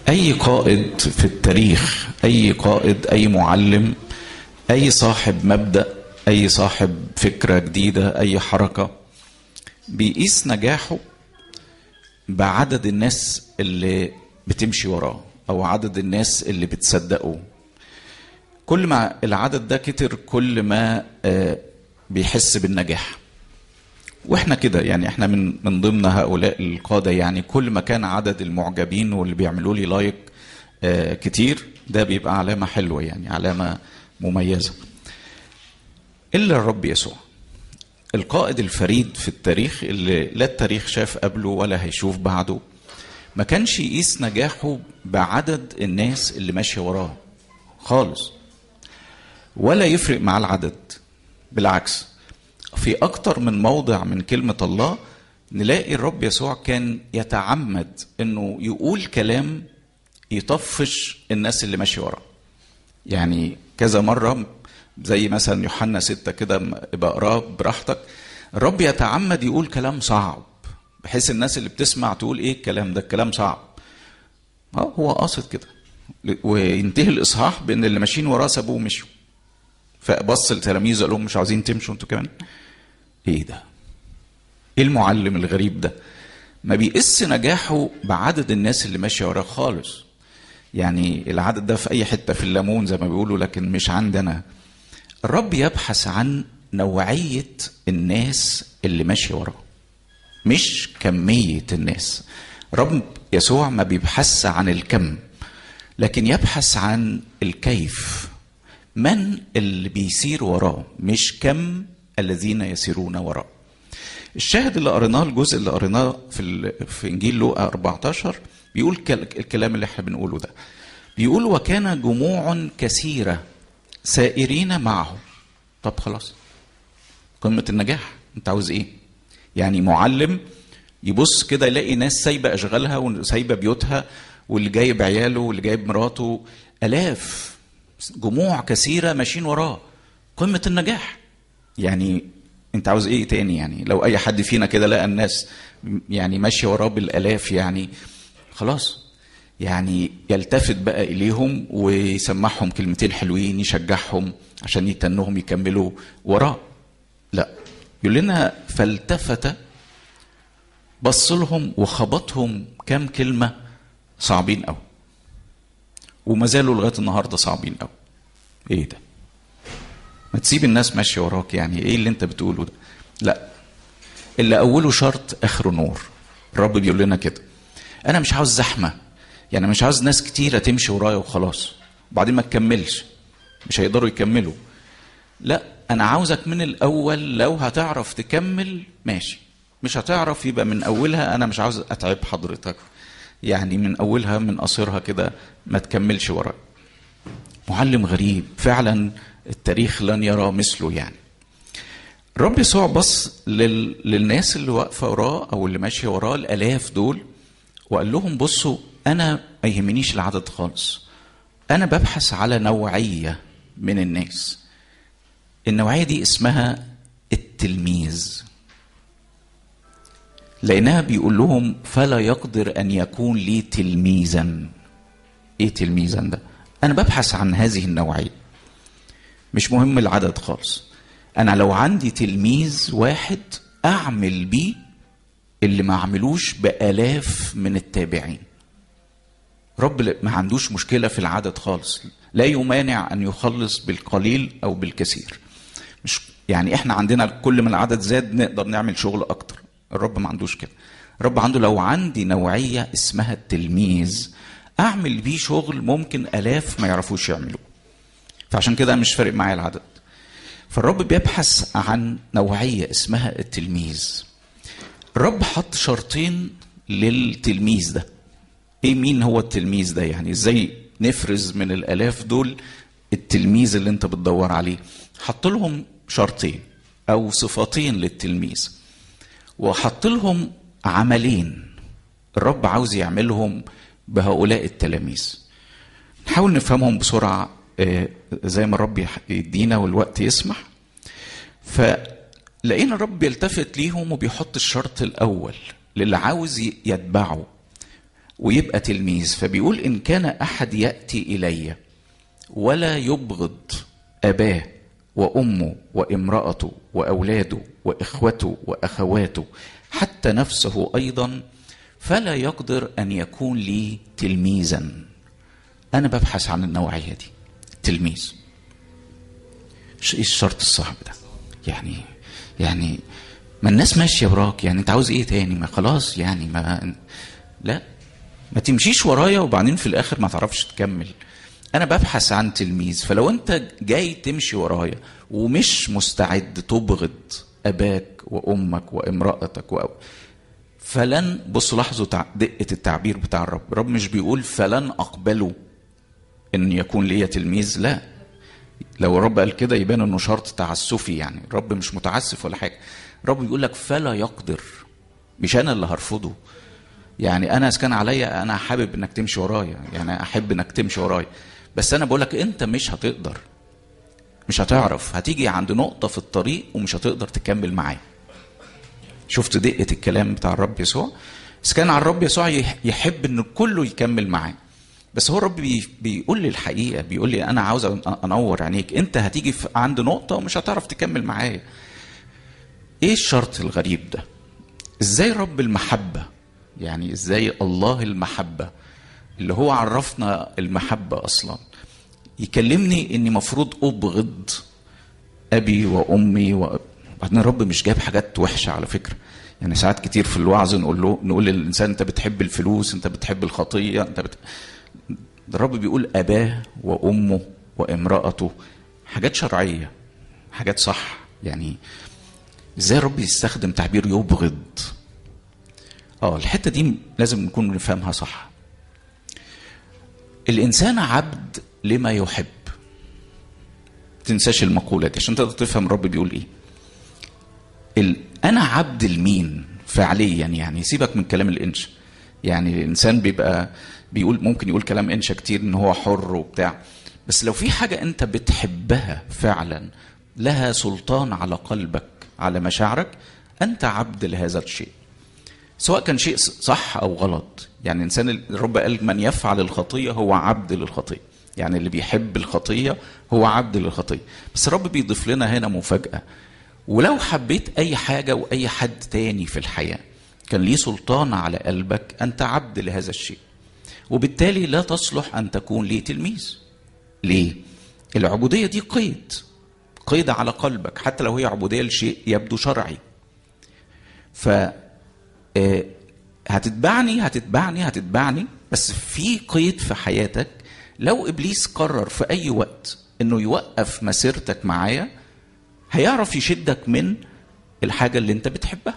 اي قائد في التاريخ اي قائد اي معلم اي صاحب مبدا اي صاحب فكره جديده اي حركه بيقيس نجاحه بعدد الناس اللي بتمشي وراه او عدد الناس اللي بتصدقه كل ما العدد ده كتر كل ما آه، بيحس بالنجاح واحنا كده يعني احنا من من ضمن هؤلاء القاده يعني كل ما كان عدد المعجبين واللي بيعملوا لي لايك آه، كتير ده بيبقى علامه حلوه يعني علامه مميزه الا الرب يسوع القائد الفريد في التاريخ اللي لا التاريخ شاف قبله ولا هيشوف بعده ما كانش يقيس نجاحه بعدد الناس اللي ماشيه وراه خالص ولا يفرق مع العدد بالعكس في أكتر من موضع من كلمة الله نلاقي الرب يسوع كان يتعمد انه يقول كلام يطفش الناس اللي ماشي وراه يعني كذا مرة زي مثلا يوحنا ستة كده ابقى اقراه براحتك الرب يتعمد يقول كلام صعب بحيث الناس اللي بتسمع تقول ايه الكلام ده الكلام صعب اه هو قاصد كده وينتهي الاصحاح بان اللي ماشيين وراه سابوه ومشوا فبص لتلاميذه قال لهم مش عاوزين تمشوا انتوا كمان ايه ده ايه المعلم الغريب ده ما بيقيس نجاحه بعدد الناس اللي ماشيه وراه خالص يعني العدد ده في اي حته في الليمون زي ما بيقولوا لكن مش عندنا الرب يبحث عن نوعيه الناس اللي ماشيه وراه مش كميه الناس رب يسوع ما بيبحث عن الكم لكن يبحث عن الكيف من اللي بيسير وراه مش كم الذين يسيرون وراء الشاهد اللي قريناه الجزء اللي قريناه في ال- في انجيل لوقا 14 بيقول كل- الكلام اللي احنا بنقوله ده بيقول وكان جموع كثيره سائرين معه طب خلاص قمه النجاح انت عاوز ايه يعني معلم يبص كده يلاقي ناس سايبه اشغالها وسايبه بيوتها واللي جايب عياله واللي جايب مراته الاف جموع كثيره ماشيين وراه قمه النجاح يعني انت عاوز ايه تاني يعني لو اي حد فينا كده لقى الناس يعني ماشيه وراه بالالاف يعني خلاص يعني يلتفت بقى اليهم ويسمعهم كلمتين حلوين يشجعهم عشان يتنهم يكملوا وراه لا يقول لنا فالتفت بص لهم وخبطهم كام كلمه صعبين قوي وما زالوا لغايه النهارده صعبين قوي ايه ده ما تسيب الناس ماشيه وراك يعني ايه اللي انت بتقوله ده لا اللي اوله شرط اخره نور الرب بيقول لنا كده انا مش عاوز زحمه يعني مش عاوز ناس كتيره تمشي ورايا وخلاص وبعدين ما تكملش مش هيقدروا يكملوا لا انا عاوزك من الاول لو هتعرف تكمل ماشي مش هتعرف يبقى من اولها انا مش عاوز اتعب حضرتك يعني من اولها من قصرها كده ما تكملش ورايا معلم غريب فعلا التاريخ لن يرى مثله يعني الرب يسوع بص لل... للناس اللي واقفه وراه او اللي ماشيه وراه الالاف دول وقال لهم بصوا انا ما يهمنيش العدد خالص انا ببحث على نوعيه من الناس النوعيه دي اسمها التلميذ لانها بيقول لهم فلا يقدر ان يكون لي تلميذا ايه تلميذا ده انا ببحث عن هذه النوعيه مش مهم العدد خالص انا لو عندي تلميذ واحد اعمل بيه اللي ما عملوش بالاف من التابعين رب ما عندوش مشكله في العدد خالص لا يمانع ان يخلص بالقليل او بالكثير مش يعني احنا عندنا كل ما العدد زاد نقدر نعمل شغل اكتر الرب ما عندوش كده الرب عنده لو عندي نوعيه اسمها التلميذ اعمل بيه شغل ممكن الاف ما يعرفوش يعملوه فعشان كده مش فارق معايا العدد فالرب بيبحث عن نوعيه اسمها التلميذ الرب حط شرطين للتلميذ ده ايه مين هو التلميذ ده يعني ازاي نفرز من الالاف دول التلميذ اللي انت بتدور عليه حط لهم شرطين او صفتين للتلميذ وحط لهم عملين الرب عاوز يعملهم بهؤلاء التلاميذ نحاول نفهمهم بسرعه آه، زي ما الرب يدينا والوقت يسمح فلقينا الرب بيلتفت ليهم وبيحط الشرط الاول للي عاوز يتبعه ويبقى تلميذ فبيقول ان كان احد ياتي الي ولا يبغض اباه وامه وامراته واولاده واخوته واخواته حتى نفسه ايضا فلا يقدر ان يكون لي تلميذا انا ببحث عن النوعيه دي تلميذ ايه الشرط الصعب ده يعني يعني ما الناس ماشيه وراك يعني انت عاوز ايه تاني ما خلاص يعني ما لا ما تمشيش ورايا وبعدين في الاخر ما تعرفش تكمل انا ببحث عن تلميذ فلو انت جاي تمشي ورايا ومش مستعد تبغض اباك وامك وامراتك و... فلن بصوا لاحظوا دقه التعبير بتاع الرب الرب مش بيقول فلن اقبله ان يكون ليا تلميذ لا لو الرب قال كده يبان انه شرط تعسفي يعني الرب مش متعسف ولا حاجه الرب بيقول لك فلا يقدر مش انا اللي هرفضه يعني انا كان عليا انا حابب انك تمشي ورايا يعني احب انك تمشي ورايا بس انا بقول لك انت مش هتقدر مش هتعرف هتيجي عند نقطة في الطريق ومش هتقدر تكمل معايا شفت دقة الكلام بتاع الرب يسوع بس كان على الرب يسوع يحب ان كله يكمل معاه بس هو الرب بيقول لي الحقيقة بيقول لي انا عاوز انور عينيك انت هتيجي عند نقطة ومش هتعرف تكمل معايا ايه الشرط الغريب ده ازاي رب المحبة يعني ازاي الله المحبة اللي هو عرفنا المحبة اصلا يكلمني اني مفروض ابغض ابي وامي و... بعدين الرب مش جايب حاجات وحشه على فكره يعني ساعات كتير في الوعظ نقول له نقول للانسان انت بتحب الفلوس انت بتحب الخطيه انت بت... الرب بيقول اباه وامه وامراته حاجات شرعيه حاجات صح يعني ازاي الرب يستخدم تعبير يبغض اه الحته دي لازم نكون نفهمها صح الانسان عبد لما يحب تنساش المقولة دي عشان تقدر تفهم الرب بيقول ايه ال... انا عبد لمين فعليا يعني سيبك من كلام الانش يعني الانسان بيبقى بيقول ممكن يقول كلام انشا كتير ان هو حر وبتاع بس لو في حاجة انت بتحبها فعلا لها سلطان على قلبك على مشاعرك انت عبد لهذا الشيء سواء كان شيء صح او غلط يعني انسان الرب قال من يفعل الخطيه هو عبد للخطيه يعني اللي بيحب الخطيه هو عبد للخطيه بس الرب بيضيف لنا هنا مفاجاه ولو حبيت اي حاجه واي حد تاني في الحياه كان ليه سلطان على قلبك انت عبد لهذا الشيء وبالتالي لا تصلح ان تكون ليه تلميذ ليه العبوديه دي قيد قيد على قلبك حتى لو هي عبوديه لشيء يبدو شرعي ف هتتبعني هتتبعني هتتبعني بس في قيد في حياتك لو ابليس قرر في اي وقت انه يوقف مسيرتك معايا هيعرف يشدك من الحاجه اللي انت بتحبها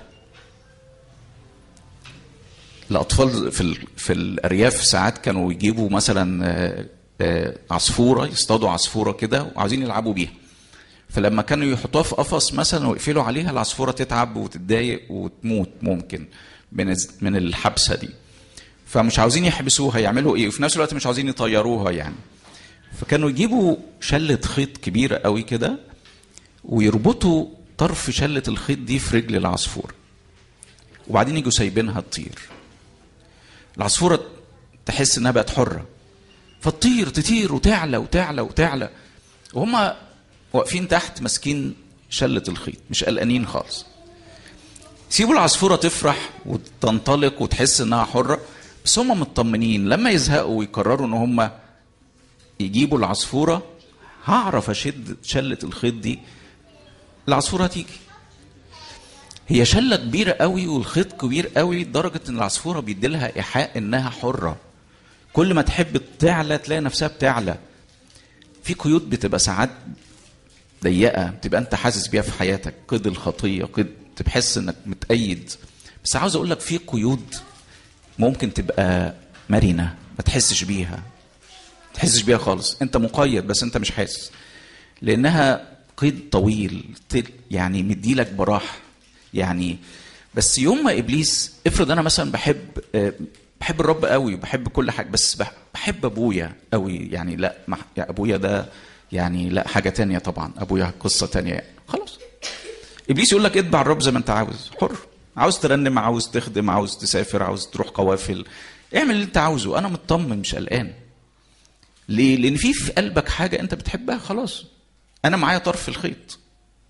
الاطفال في في الارياف ساعات كانوا يجيبوا مثلا عصفوره يصطادوا عصفوره كده وعايزين يلعبوا بيها فلما كانوا يحطوها في قفص مثلا ويقفلوا عليها العصفوره تتعب وتتضايق وتموت ممكن من من الحبسه دي فمش عاوزين يحبسوها يعملوا ايه وفي نفس الوقت مش عاوزين يطيروها يعني فكانوا يجيبوا شله خيط كبيره قوي كده ويربطوا طرف شله الخيط دي في رجل العصفوره وبعدين يجوا سايبينها تطير العصفوره تحس انها بقت حره فتطير تطير وتعلى وتعلى وتعلى وهم واقفين تحت ماسكين شله الخيط مش قلقانين خالص سيبوا العصفوره تفرح وتنطلق وتحس انها حره بس هم مطمنين لما يزهقوا ويقرروا ان هم يجيبوا العصفوره هعرف اشد شله الخيط دي العصفوره هتيجي هي شله كبيره قوي والخيط كبير قوي لدرجه ان العصفوره بيديلها ايحاء انها حره كل ما تحب تعلى تلاقي نفسها بتعلى في قيود بتبقى ساعات ضيقه بتبقى انت حاسس بيها في حياتك قيد الخطيه قيد تحس انك متأيد بس عاوز اقول لك في قيود ممكن تبقى مرنه ما تحسش بيها ما تحسش بيها خالص انت مقيد بس انت مش حاسس لانها قيد طويل يعني مديلك براح يعني بس يوم ما ابليس افرض انا مثلا بحب بحب الرب قوي وبحب كل حاجه بس بحب ابويا قوي يعني لا يا ابويا ده يعني لا حاجه تانية طبعا ابويا قصه تانية يعني خلاص ابليس يقول لك اتبع الرب زي ما انت عاوز حر عاوز ترنم عاوز تخدم عاوز تسافر عاوز تروح قوافل اعمل اللي انت عاوزه انا مطمن مش قلقان ليه لان في في قلبك حاجه انت بتحبها خلاص انا معايا طرف الخيط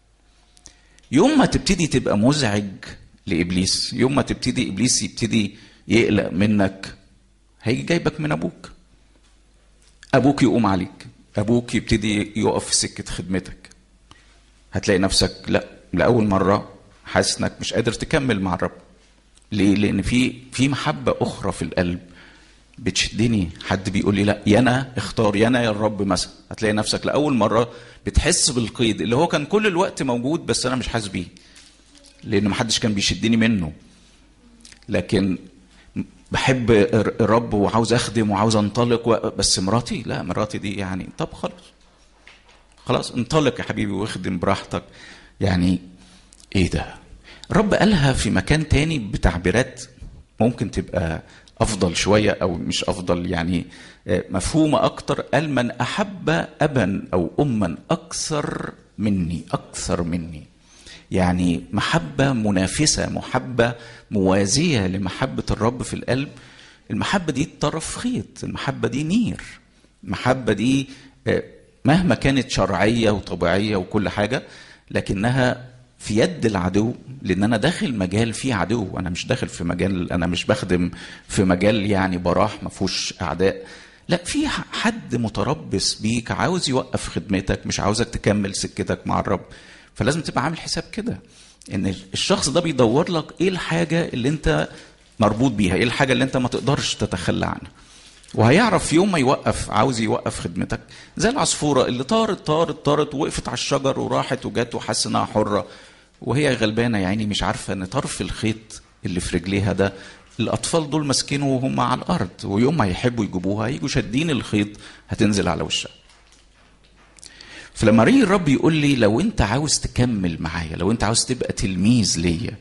يوم ما تبتدي تبقى مزعج لابليس يوم ما تبتدي ابليس يبتدي يقلق منك هيجي جايبك من ابوك ابوك يقوم عليك ابوك يبتدي يقف في سكه خدمتك هتلاقي نفسك لا لاول مره حاسس انك مش قادر تكمل مع الرب ليه لان في في محبه اخرى في القلب بتشدني حد بيقول لي لا يا انا اختار يا انا يا الرب مثلا هتلاقي نفسك لاول مره بتحس بالقيد اللي هو كان كل الوقت موجود بس انا مش حاسس بيه لان محدش كان بيشدني منه لكن بحب الرب وعاوز اخدم وعاوز انطلق و... بس مراتي لا مراتي دي يعني طب خلاص خلاص انطلق يا حبيبي واخدم براحتك يعني ايه ده الرب قالها في مكان تاني بتعبيرات ممكن تبقى افضل شويه او مش افضل يعني مفهومه اكتر قال من احب ابا او اما اكثر مني اكثر مني يعني محبه منافسه محبه موازيه لمحبه الرب في القلب المحبه دي طرف خيط المحبه دي نير المحبه دي مهما كانت شرعيه وطبيعيه وكل حاجه لكنها في يد العدو لان انا داخل مجال فيه عدو انا مش داخل في مجال انا مش بخدم في مجال يعني براح ما فيهوش اعداء لا في حد متربص بيك عاوز يوقف خدمتك مش عاوزك تكمل سكتك مع الرب فلازم تبقى عامل حساب كده ان الشخص ده بيدور لك ايه الحاجه اللي انت مربوط بيها ايه الحاجه اللي انت ما تقدرش تتخلى عنها وهيعرف في يوم ما يوقف عاوز يوقف خدمتك زي العصفوره اللي طارت طارت طارت وقفت على الشجر وراحت وجت وحس انها حره وهي غلبانه يا عيني مش عارفه ان طرف الخيط اللي في رجليها ده الاطفال دول ماسكينه وهم على الارض ويوم ما يحبوا يجيبوها يجوا شادين الخيط هتنزل على وشها فلما يجي الرب يقول لي لو انت عاوز تكمل معايا لو انت عاوز تبقى تلميذ ليا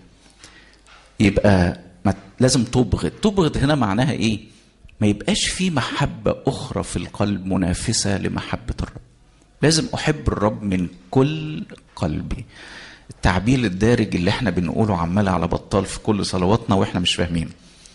يبقى ما لازم تبغض تبغض هنا معناها ايه ما يبقاش في محبة أخرى في القلب منافسة لمحبة الرب لازم أحب الرب من كل قلبي التعبير الدارج اللي احنا بنقوله عمال على بطال في كل صلواتنا واحنا مش فاهمين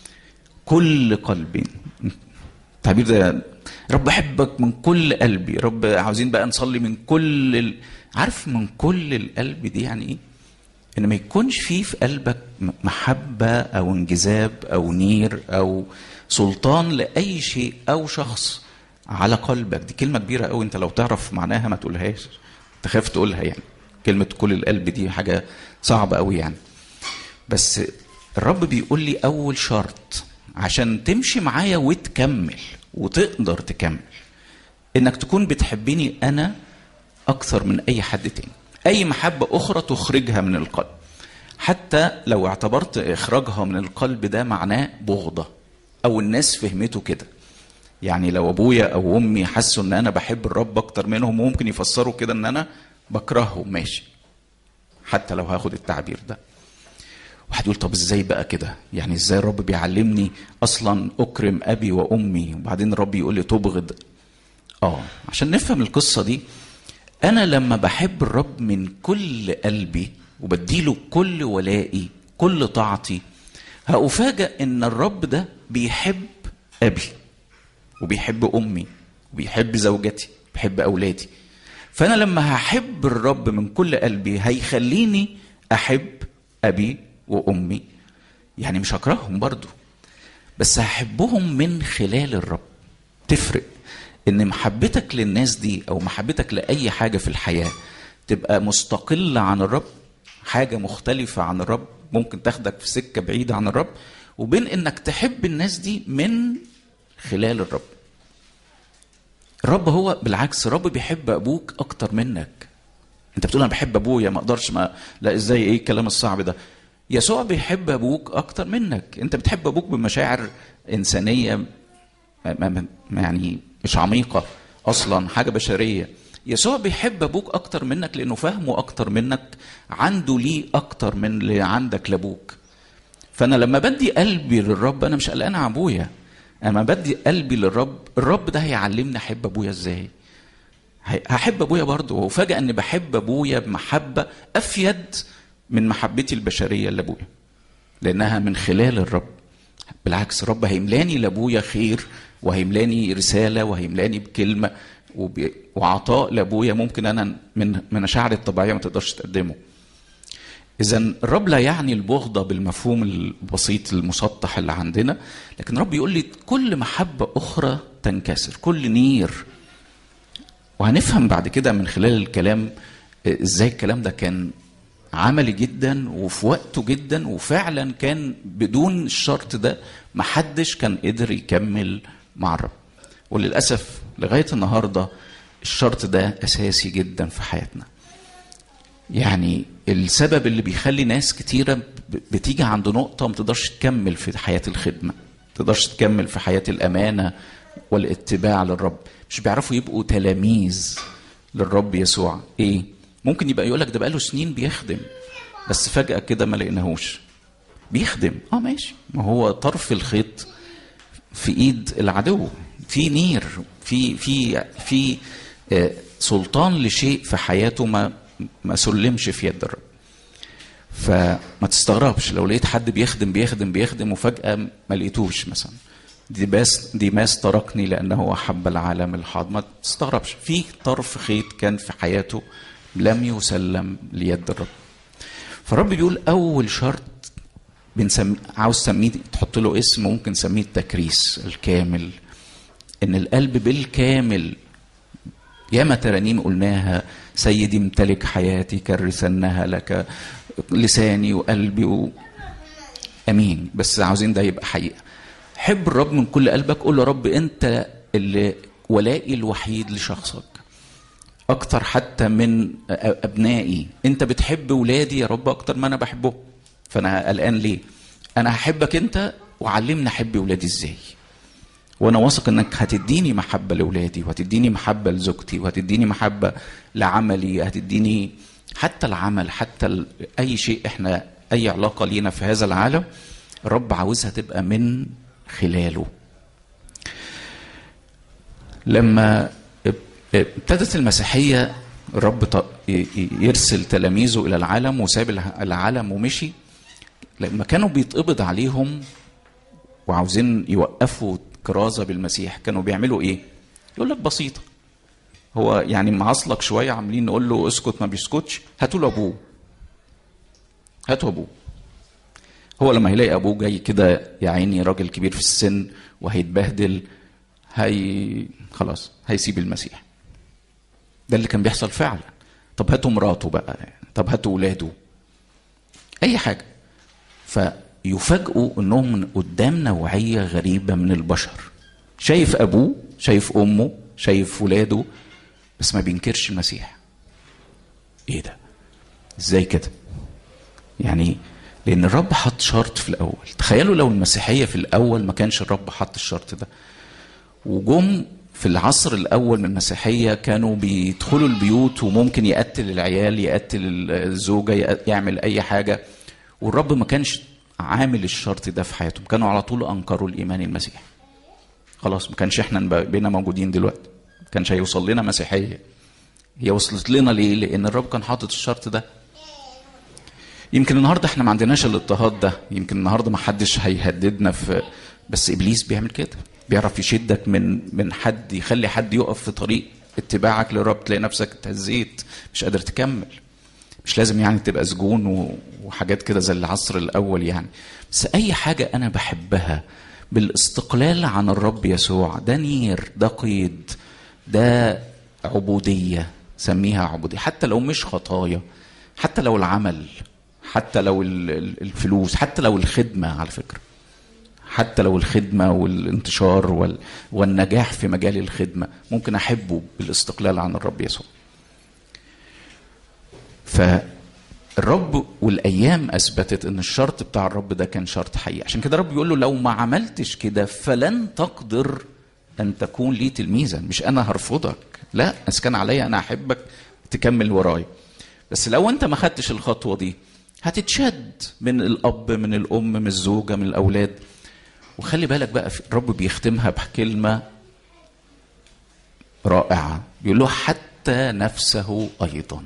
كل قلبي التعبير ده رب احبك من كل قلبي رب عاوزين بقى نصلي من كل ال... عارف من كل القلب دي يعني ايه ان ما يكونش فيه في قلبك محبه او انجذاب او نير او سلطان لاي شيء او شخص على قلبك دي كلمه كبيره قوي انت لو تعرف معناها ما تقولهاش تخاف تقولها يعني كلمه كل القلب دي حاجه صعبه قوي يعني بس الرب بيقول لي اول شرط عشان تمشي معايا وتكمل وتقدر تكمل انك تكون بتحبني انا اكثر من اي حد تاني اي محبه اخرى تخرجها من القلب حتى لو اعتبرت اخراجها من القلب ده معناه بغضه او الناس فهمته كده يعني لو ابويا او امي حسوا ان انا بحب الرب اكتر منهم ممكن يفسروا كده ان انا بكرههم ماشي حتى لو هاخد التعبير ده واحد يقول طب ازاي بقى كده يعني ازاي الرب بيعلمني اصلا اكرم ابي وامي وبعدين الرب يقول لي تبغض اه عشان نفهم القصه دي انا لما بحب الرب من كل قلبي وبديله كل ولائي كل طاعتي هأفاجأ ان الرب ده بيحب ابي وبيحب امي وبيحب زوجتي بيحب اولادي فانا لما هحب الرب من كل قلبي هيخليني احب ابي وامي يعني مش هكرههم برضو بس هحبهم من خلال الرب تفرق ان محبتك للناس دي او محبتك لاي حاجه في الحياه تبقى مستقله عن الرب حاجه مختلفه عن الرب ممكن تاخدك في سكه بعيده عن الرب وبين انك تحب الناس دي من خلال الرب الرب هو بالعكس الرب بيحب ابوك اكتر منك انت بتقول انا بحب ابويا ما اقدرش ما لا ازاي ايه الكلام الصعب ده يسوع بيحب ابوك اكتر منك انت بتحب ابوك بمشاعر انسانيه يعني مش عميقه اصلا حاجه بشريه يسوع بيحب ابوك اكتر منك لانه فاهمه اكتر منك عنده ليه اكتر من اللي عندك لابوك فانا لما بدي قلبي للرب انا مش قلقان على ابويا اما بدي قلبي للرب الرب ده هيعلمني احب ابويا ازاي هحب ابويا برضه وفجاه اني بحب ابويا بمحبه افيد من محبتي البشريه لابويا لانها من خلال الرب بالعكس الرب هيملاني لابويا خير وهيملاني رساله وهيملاني بكلمه وب... وعطاء لابويا ممكن انا من من مشاعري الطبيعيه ما تقدرش تقدمه اذا الرب لا يعني البغضه بالمفهوم البسيط المسطح اللي عندنا لكن الرب يقول لي كل محبه اخرى تنكسر كل نير وهنفهم بعد كده من خلال الكلام ازاي الكلام ده كان عملي جدا وفي وقته جدا وفعلا كان بدون الشرط ده محدش كان قدر يكمل مع الرب وللاسف لغايه النهارده الشرط ده اساسي جدا في حياتنا يعني السبب اللي بيخلي ناس كتيرة بتيجي عند نقطة ما تقدرش تكمل في حياة الخدمة ما تقدرش تكمل في حياة الأمانة والاتباع للرب مش بيعرفوا يبقوا تلاميذ للرب يسوع ايه ممكن يبقى يقولك ده بقاله سنين بيخدم بس فجأة كده ما لقيناهوش بيخدم اه ماشي ما هو طرف الخيط في ايد العدو في نير في في في آه سلطان لشيء في حياته ما ما سلمش في يد الرب فما تستغربش لو لقيت حد بيخدم بيخدم بيخدم وفجأة ما لقيتوش مثلا ديماس ديماس تركني لأنه أحب العالم الحاضر ما تستغربش في طرف خيط كان في حياته لم يسلم ليد الرب فالرب بيقول أول شرط بنسمي عاوز تسميه تحط له اسم ممكن نسميه التكريس الكامل ان القلب بالكامل ياما ترانيم قلناها سيدي امتلك حياتي كرسنها لك لساني وقلبي و... امين بس عاوزين ده يبقى حقيقه حب الرب من كل قلبك قول له رب انت اللي ولائي الوحيد لشخصك اكتر حتى من ابنائي انت بتحب ولادي يا رب اكتر ما انا بحبهم فانا قلقان ليه انا هحبك انت وعلمني احب ولادي ازاي وانا واثق انك هتديني محبه لاولادي وهتديني محبه لزوجتي وهتديني محبه لعملي هتديني حتى العمل حتى ال... اي شيء احنا اي علاقه لينا في هذا العالم الرب عاوزها تبقى من خلاله لما ابتدت المسيحيه الرب يرسل تلاميذه الى العالم وساب العالم ومشي لما كانوا بيتقبض عليهم وعاوزين يوقفوا كرازه بالمسيح كانوا بيعملوا ايه؟ يقول لك بسيطه هو يعني معصلك شويه عاملين نقول له اسكت ما بيسكتش هاتوا له ابوه هاتوا ابوه هو لما هيلاقي ابوه جاي كده يا عيني راجل كبير في السن وهيتبهدل هي خلاص هيسيب المسيح ده اللي كان بيحصل فعلا طب هاتوا مراته بقى طب هاتوا ولاده اي حاجه فيفاجئوا انهم من قدام نوعيه غريبه من البشر شايف ابوه شايف امه شايف ولاده بس ما بينكرش المسيح ايه ده ازاي كده يعني لان الرب حط شرط في الاول تخيلوا لو المسيحيه في الاول ما كانش الرب حط الشرط ده وجم في العصر الاول من المسيحيه كانوا بيدخلوا البيوت وممكن يقتل العيال يقتل الزوجه يعمل اي حاجه والرب ما كانش عامل الشرط ده في حياتهم كانوا على طول انكروا الايمان المسيحي خلاص ما كانش احنا بقينا موجودين دلوقتي ما كانش هيوصل لنا مسيحيه هي وصلت لنا ليه لان الرب كان حاطط الشرط ده يمكن النهارده احنا ما عندناش الاضطهاد ده يمكن النهارده ما حدش هيهددنا في بس ابليس بيعمل كده بيعرف يشدك من من حد يخلي حد يقف في طريق اتباعك للرب تلاقي نفسك اتهزيت مش قادر تكمل مش لازم يعني تبقى سجون وحاجات كده زي العصر الاول يعني بس اي حاجه انا بحبها بالاستقلال عن الرب يسوع ده نير ده قيد ده عبوديه سميها عبوديه حتى لو مش خطايا حتى لو العمل حتى لو الفلوس حتى لو الخدمه على فكره حتى لو الخدمة والانتشار والنجاح في مجال الخدمة ممكن أحبه بالاستقلال عن الرب يسوع فالرب والأيام أثبتت أن الشرط بتاع الرب ده كان شرط حقيقي عشان كده الرب بيقول له لو ما عملتش كده فلن تقدر أن تكون لي تلميذا مش أنا هرفضك لا بس كان عليا أنا أحبك تكمل وراي بس لو أنت ما خدتش الخطوة دي هتتشد من الأب من الأم من الزوجة من الأولاد وخلي بالك بقى الرب بيختمها بكلمة رائعة بيقول له حتى نفسه أيضا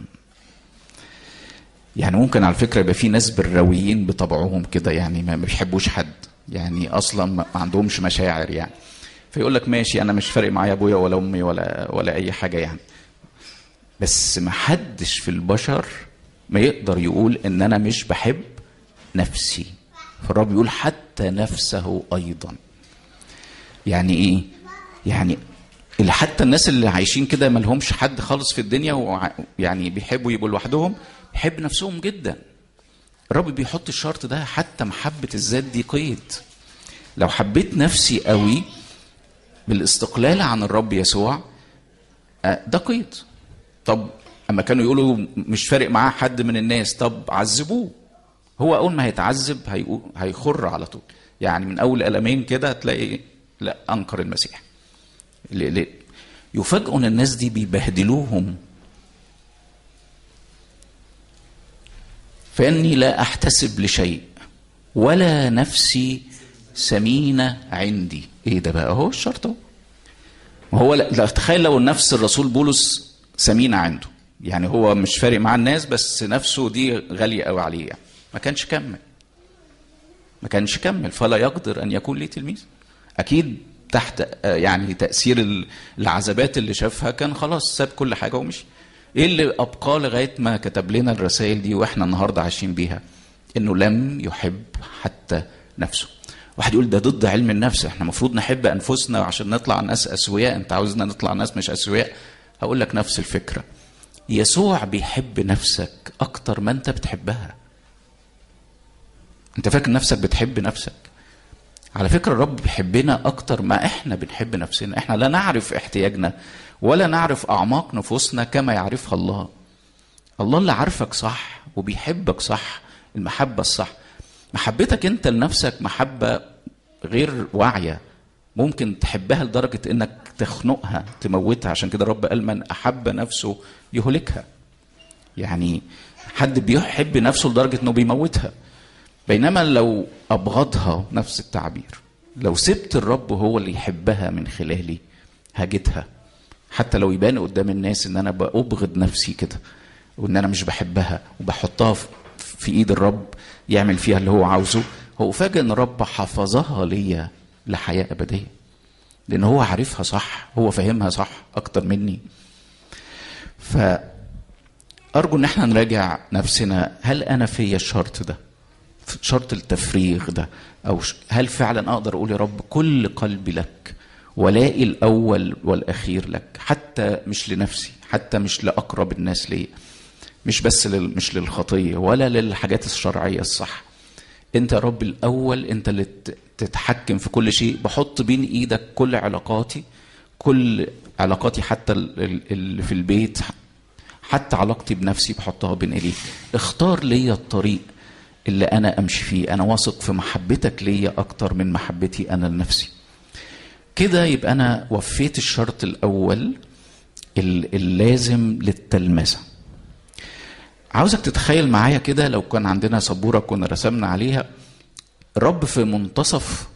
يعني ممكن على فكرة يبقى في ناس بالرويين بطبعهم كده يعني ما بيحبوش حد يعني اصلا ما عندهمش مشاعر يعني فيقول لك ماشي انا مش فارق معايا ابويا ولا امي ولا ولا اي حاجه يعني بس ما حدش في البشر ما يقدر يقول ان انا مش بحب نفسي فالرب يقول حتى نفسه ايضا يعني ايه يعني اللي حتى الناس اللي عايشين كده ما لهمش حد خالص في الدنيا ويعني بيحبوا يبقوا لوحدهم بيحب نفسهم جدا الرب بيحط الشرط ده حتى محبة الذات دي قيد لو حبيت نفسي قوي بالاستقلال عن الرب يسوع ده قيد طب اما كانوا يقولوا مش فارق معاه حد من الناس طب عذبوه هو اول ما هيتعذب هيخر على طول يعني من اول قلمين كده هتلاقي لا انكر المسيح ليه؟ يفاجئوا ان الناس دي بيبهدلوهم فاني لا احتسب لشيء ولا نفسي سمينه عندي ايه ده بقى اهو الشرط اهو هو لا تخيل لو نفس الرسول بولس سمينه عنده يعني هو مش فارق مع الناس بس نفسه دي غاليه قوي عليه يعني ما كانش كمل ما كانش كمل فلا يقدر ان يكون لي تلميذ اكيد تحت يعني تاثير العذابات اللي شافها كان خلاص ساب كل حاجه ومشي ايه اللي ابقاه لغايه ما كتب لنا الرسائل دي واحنا النهارده عايشين بيها انه لم يحب حتى نفسه واحد يقول ده ضد علم النفس احنا المفروض نحب انفسنا عشان نطلع ناس اسوياء انت عاوزنا نطلع ناس مش اسوياء هقول لك نفس الفكره يسوع بيحب نفسك اكتر ما انت بتحبها انت فاكر نفسك بتحب نفسك على فكره الرب بيحبنا اكتر ما احنا بنحب نفسنا احنا لا نعرف احتياجنا ولا نعرف اعماق نفوسنا كما يعرفها الله الله اللي عارفك صح وبيحبك صح المحبه الصح محبتك انت لنفسك محبه غير واعيه ممكن تحبها لدرجه انك تخنقها تموتها عشان كده الرب قال من احب نفسه يهلكها يعني حد بيحب نفسه لدرجه انه بيموتها بينما لو ابغضها نفس التعبير لو سبت الرب هو اللي يحبها من خلالي هجدها حتى لو يبان قدام الناس ان انا بأبغض نفسي كده وان انا مش بحبها وبحطها في ايد الرب يعمل فيها اللي هو عاوزه هو فاجئ ان الرب حفظها ليا لحياه ابديه لان هو عارفها صح هو فاهمها صح اكتر مني ف ارجو ان احنا نراجع نفسنا هل انا فيا الشرط ده شرط التفريغ ده او هل فعلا اقدر اقول يا رب كل قلبي لك ولائي الاول والاخير لك حتى مش لنفسي حتى مش لاقرب الناس ليا مش بس لل... مش للخطيه ولا للحاجات الشرعيه الصح انت يا رب الاول انت اللي تتحكم في كل شيء بحط بين ايدك كل علاقاتي كل علاقاتي حتى اللي في البيت حتى علاقتي بنفسي بحطها بين ايديك اختار ليا الطريق اللي انا امشي فيه انا واثق في محبتك ليا اكتر من محبتي انا لنفسي كده يبقى انا وفيت الشرط الاول اللازم للتلمذه عاوزك تتخيل معايا كده لو كان عندنا سبوره كنا رسمنا عليها الرب في منتصف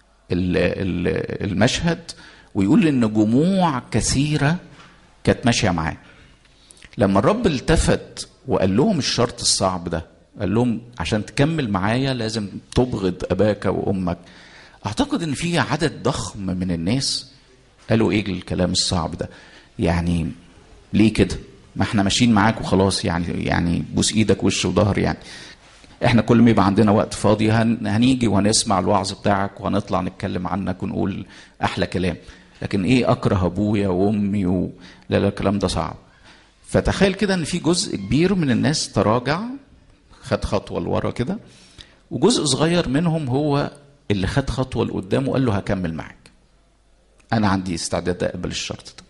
المشهد ويقول ان جموع كثيره كانت ماشيه معاه لما الرب التفت وقال لهم الشرط الصعب ده قال لهم عشان تكمل معايا لازم تبغض اباك وامك اعتقد ان في عدد ضخم من الناس قالوا ايه الكلام الصعب ده يعني ليه كده ما احنا ماشيين معاك وخلاص يعني يعني بوس ايدك وش وظهر يعني احنا كل ما يبقى عندنا وقت فاضي هن هنيجي وهنسمع الوعظ بتاعك وهنطلع نتكلم عنك ونقول احلى كلام لكن ايه اكره ابويا وامي و... لا لا الكلام ده صعب فتخيل كده ان في جزء كبير من الناس تراجع خد خطوه لورا كده وجزء صغير منهم هو اللي خد خطوه لقدام وقال له هكمل معاك انا عندي استعداد اقبل الشرط ده